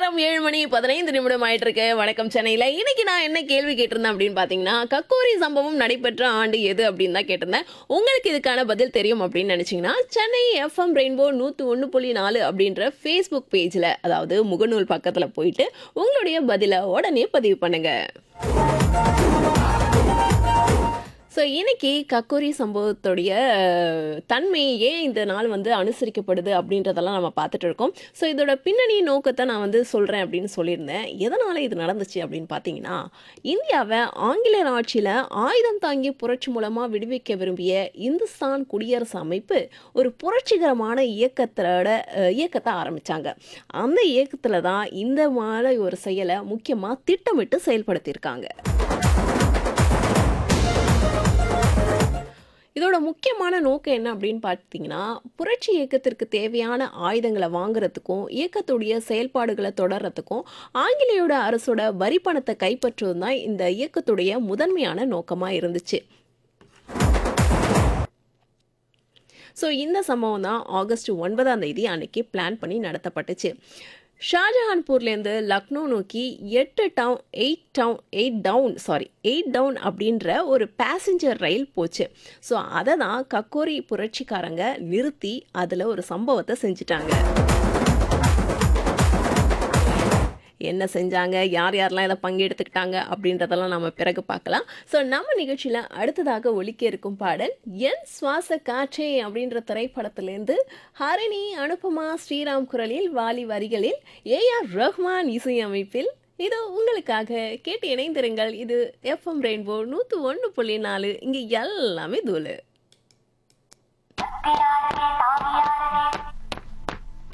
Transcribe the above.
நேரம் ஏழு மணி பதினைந்து நிமிடம் ஆயிட்டு இருக்கு வணக்கம் சென்னையில இன்னைக்கு நான் என்ன கேள்வி கேட்டிருந்தேன் அப்படின்னு பாத்தீங்கன்னா கக்கோரி சம்பவம் நடைபெற்ற ஆண்டு எது அப்படின்னு தான் கேட்டிருந்தேன் உங்களுக்கு இதுக்கான பதில் தெரியும் அப்படின்னு நினைச்சீங்கன்னா சென்னை எஃப்எம் ரெயின்போ நூத்தி ஒன்று புள்ளி நாலு அப்படின்ற ஃபேஸ்புக் பேஜ்ல அதாவது முகநூல் பக்கத்துல போயிட்டு உங்களுடைய பதிலை உடனே பதிவு பண்ணுங்க ஸோ இன்னைக்கு கக்கோரி சம்பவத்துடைய அஹ், தன்மை ஏன் இந்த நாள் வந்து அனுசரிக்கப்படுது அப்படின்றதெல்லாம் நம்ம பார்த்துட்டு இருக்கோம் ஸோ இதோட பின்னணி நோக்கத்தை நான் வந்து சொல்கிறேன் அப்படின்னு சொல்லியிருந்தேன் எதனால் இது நடந்துச்சு அப்படின்னு பார்த்தீங்கன்னா இந்தியாவை ஆங்கிலேயர் ஆட்சியில் ஆயுதம் தாங்கிய புரட்சி மூலமாக விடுவிக்க விரும்பிய இந்துஸ்தான் குடியரசு அமைப்பு ஒரு புரட்சிகரமான இயக்கத்தோட அஹ், இயக்கத்தை ஆரம்பித்தாங்க அந்த இயக்கத்தில் தான் இந்த மாதிரி ஒரு செயலை முக்கியமாக திட்டமிட்டு செயல்படுத்தியிருக்காங்க இதோட முக்கியமான நோக்கம் என்ன அப்படின்னு பார்த்தீங்கன்னா புரட்சி இயக்கத்திற்கு தேவையான ஆயுதங்களை வாங்குறதுக்கும் இயக்கத்துடைய செயல்பாடுகளை தொடர்றதுக்கும் ஆங்கிலேயோட அரசோட வரி பணத்தை கைப்பற்றுவதும் தான் இந்த இயக்கத்துடைய முதன்மையான நோக்கமாக இருந்துச்சு ஸோ இந்த சம்பவம் தான் ஆகஸ்ட் ஒன்பதாம் தேதி அன்னைக்கு பிளான் பண்ணி நடத்தப்பட்டுச்சு ஷாஜஹான்பூர்லேருந்து லக்னோ நோக்கி எட்டு down eight down eight down sorry eight down அப்படின்ற ஒரு பேசஞ்சர் ரயில் போச்சு ஸோ அதை தான் கக்கோரி புரட்சிக்காரங்க நிறுத்தி அதில் ஒரு சம்பவத்தை செஞ்சுட்டாங்க என்ன செஞ்சாங்க யார் யாரெல்லாம் இதை பங்கெடுத்துக்கிட்டாங்க அப்படின்றதெல்லாம் நம்ம பிறகு பார்க்கலாம் ஸோ நம்ம நிகழ்ச்சியில் அடுத்ததாக ஒலிக்க இருக்கும் பாடல் என் சுவாச காற்றே அப்படின்ற திரைப்படத்திலேருந்து ஹரிணி அனுபமா ஸ்ரீராம் குரலில் வாலி வரிகளில் ஏஆர் ரஹ்மான் இசையமைப்பில் இது உங்களுக்காக கேட்டு இணைந்திருங்கள் இது எஃப்எம் ரெயின்போ நூற்று ஒன்று புள்ளி நாலு இங்கே எல்லாமே தூளு தத்தியாரதே தாவியாரதே